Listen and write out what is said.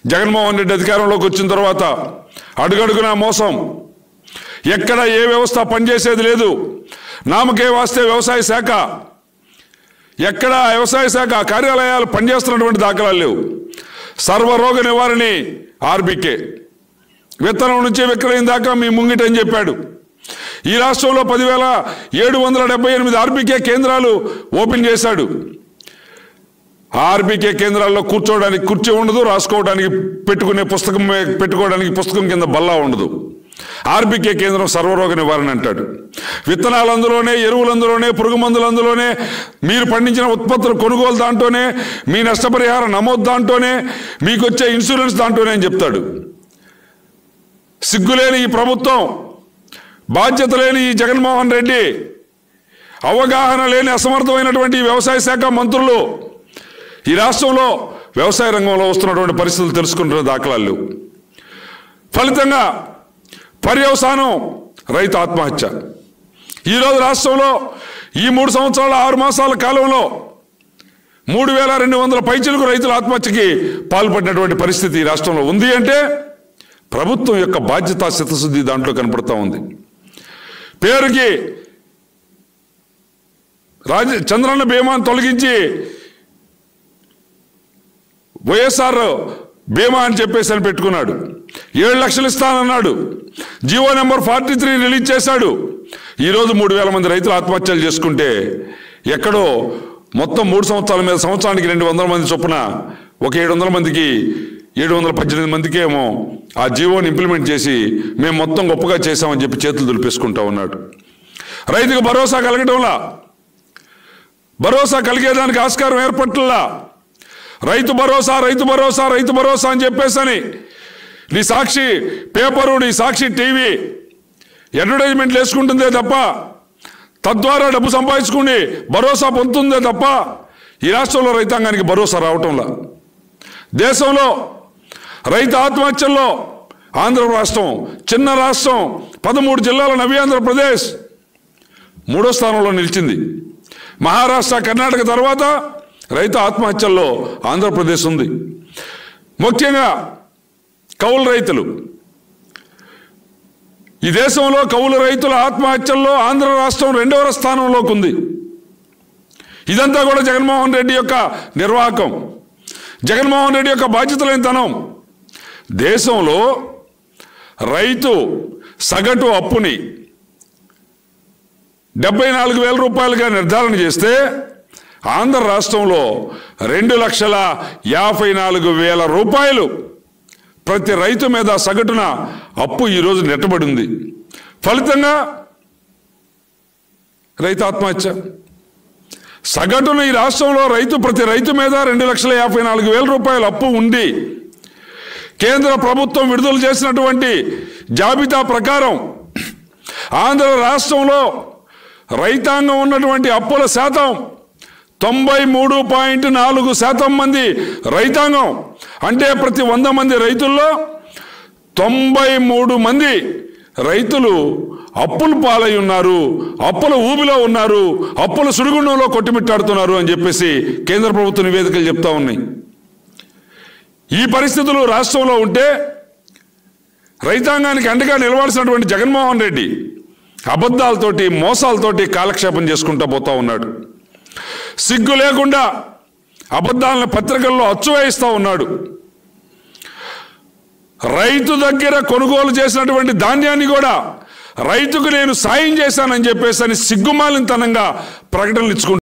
జగన్మోహన్ రెడ్డి అధికారంలోకి వచ్చిన తర్వాత అడుగడుగునా మోసం ఎక్కడ ఏ వ్యవస్థ పనిచేసేది లేదు నామకే వాస్తే వ్యవసాయ శాఖ ఎక్కడ వ్యవసాయ శాఖ కార్యాలయాలు పనిచేస్తున్నటువంటి దాఖలాలు లేవు సర్వరోగ నివారణి ఆర్బీకే విత్తనం నుంచి విక్రయం దాకా మీ ముంగిట అని చెప్పాడు ఈ రాష్ట్రంలో పదివేల ఏడు వందల డెబ్బై ఎనిమిది ఆర్బీకే కేంద్రాలు ఓపెన్ చేశాడు ఆర్బీకే కేంద్రాల్లో కూర్చోవడానికి కుర్చీ ఉండదు రాసుకోవడానికి పెట్టుకునే పుస్తకం మీద పెట్టుకోవడానికి పుస్తకం కింద బల్లా ఉండదు ఆర్బీకే కేంద్రం సర్వరోగ నివారణ అంటాడు విత్తనాలు అందులోనే ఎరువులు అందులోనే పురుగు మందులు అందులోనే మీరు పండించిన ఉత్పత్తుల కొనుగోలు దాంట్లోనే మీ నష్టపరిహారం నమోదు దాంట్లోనే మీకు వచ్చే ఇన్సూరెన్స్ దాంట్లోనే అని చెప్తాడు సిగ్గులేని ఈ ప్రభుత్వం బాధ్యత లేని ఈ జగన్మోహన్ రెడ్డి అవగాహన లేని అసమర్థమైనటువంటి ఈ వ్యవసాయ శాఖ మంత్రులు ఈ రాష్ట్రంలో వ్యవసాయ రంగంలో వస్తున్నటువంటి పరిస్థితులు తెలుసుకుంటున్న దాఖలాలు లేవు. ఫలితంగా పర్యవసానం రైతు ఆత్మహత్య ఈరోజు రాష్ట్రంలో ఈ మూడు సంవత్సరాల ఆరు మాసాల కాలంలో మూడు వేల రెండు వందల పైచిలకు రైతుల ఆత్మహత్యకి పాల్పడినటువంటి పరిస్థితి ఈ రాష్ట్రంలో ఉంది అంటే ప్రభుత్వం యొక్క బాధ్యత చిత్తశుద్ధి దాంట్లో కనపడతా ఉంది పేరుకి రాజ చంద్రన్న బీమాను తొలగించి వైఎస్ఆర్ బీమా అని చెప్పేసి అని పెట్టుకున్నాడు ఏడు లక్షలు ఇస్తానన్నాడు GO number forty three release చేశాడు ఈరోజు మూడు వేల మంది రైతులు ఆత్మహత్యలు చేసుకుంటే ఎక్కడో మొత్తం మూడు సంవత్సరాల మీద సంవత్సరానికి రెండు వందల మంది చొప్పున ఒక ఏడు వందల మందికి ఏడు వందల పద్దెనిమిది మందికి ఏమో ఆ జీవోని ఇంప్లిమెంట్ చేసి మేము మొత్తం గొప్పగా చేశామని చెప్పి చేతులు దులిపేసుకుంటా ఉన్నాడు రైతుకు భరోసా కలగటంలా భరోసా కలిగేదానికి ఆస్కారం ఏర్పట్లా రైతు భరోసా రైతు భరోసా రైతు భరోసా అని చెప్పేసని నీ సాక్షి పేపరు నీ సాక్షి టీవీ అడ్వర్టైజ్మెంట్లు వేసుకుంటుందే తప్ప తద్వారా డబ్బు సంపాదించుకుని భరోసా పొందుతుందే తప్ప ఈ రాష్ట్రంలో రైతాంగానికి భరోసా రావటంలా దేశంలో రైతు ఆత్మహత్యల్లో ఆంధ్ర రాష్ట్రం చిన్న రాష్ట్రం పదమూడు జిల్లాల నవి ఆంధ్రప్రదేశ్ మూడో స్థానంలో నిలిచింది మహారాష్ట్ర కర్ణాటక తర్వాత రైతు ఆత్మహత్యల్లో ఆంధ్రప్రదేశ్ ఉంది ముఖ్యంగా కౌలు రైతులు ఈ దేశంలో కౌలు రైతుల ఆత్మహత్యల్లో ఆంధ్ర రాష్ట్రం రెండవ స్థానంలోకి ఉంది ఇదంతా కూడా జగన్మోహన్ రెడ్డి యొక్క నిర్వాహకం జగన్మోహన్ రెడ్డి యొక్క బాధ్యతలేనితనం దేశంలో రైతు సగటు అప్పుని డెబ్బై నాలుగు వేల రూపాయలుగా నిర్ధారణ చేస్తే ఆంధ్ర రాష్ట్రంలో రెండు లక్షల యాభై నాలుగు వేల రూపాయలు ప్రతి రైతు మీద సగటున అప్పు ఈరోజు నెట్టబడింది ఫలితంగా రైతు ఆత్మహత్య సగటున ఈ రాష్ట్రంలో రైతు ప్రతి రైతు మీద రెండు లక్షల యాభై నాలుగు వేల రూపాయల అప్పు ఉండి కేంద్ర ప్రభుత్వం విడుదల చేసినటువంటి జాబితా ప్రకారం ఆంధ్ర రాష్ట్రంలో రైతాంగం ఉన్నటువంటి అప్పుల శాతం తొంభై మూడు పాయింట్ నాలుగు శాతం మంది రైతాంగం అంటే ప్రతి వంద మంది రైతుల్లో తొంభై మూడు మంది రైతులు అప్పులు పాలై ఉన్నారు అప్పుల ఊబిలో ఉన్నారు అప్పుల సుడిగుండంలో కొట్టుమిట్టాడుతున్నారు అని చెప్పేసి కేంద్ర ప్రభుత్వ నివేదికలు చెప్తా ఉన్నాయి ఈ పరిస్థితులు రాష్ట్రంలో ఉంటే రైతాంగానికి అండగా నిలవాల్సినటువంటి జగన్మోహన్ రెడ్డి అబద్ధాలతోటి మోసాలతోటి కాలక్షేపం చేసుకుంటూ పోతా ఉన్నాడు సిగ్గు లేకుండా అబద్ధాలను పత్రికల్లో అచ్చువేయిస్తూ ఉన్నాడు రైతు దగ్గర కొనుగోలు చేసినటువంటి ధాన్యాన్ని కూడా రైతుకు నేను సాయం చేశానని చెప్పేసి అని సిగ్గుమాలినతనంగా ప్రకటనలు ఇచ్చుకుంటూ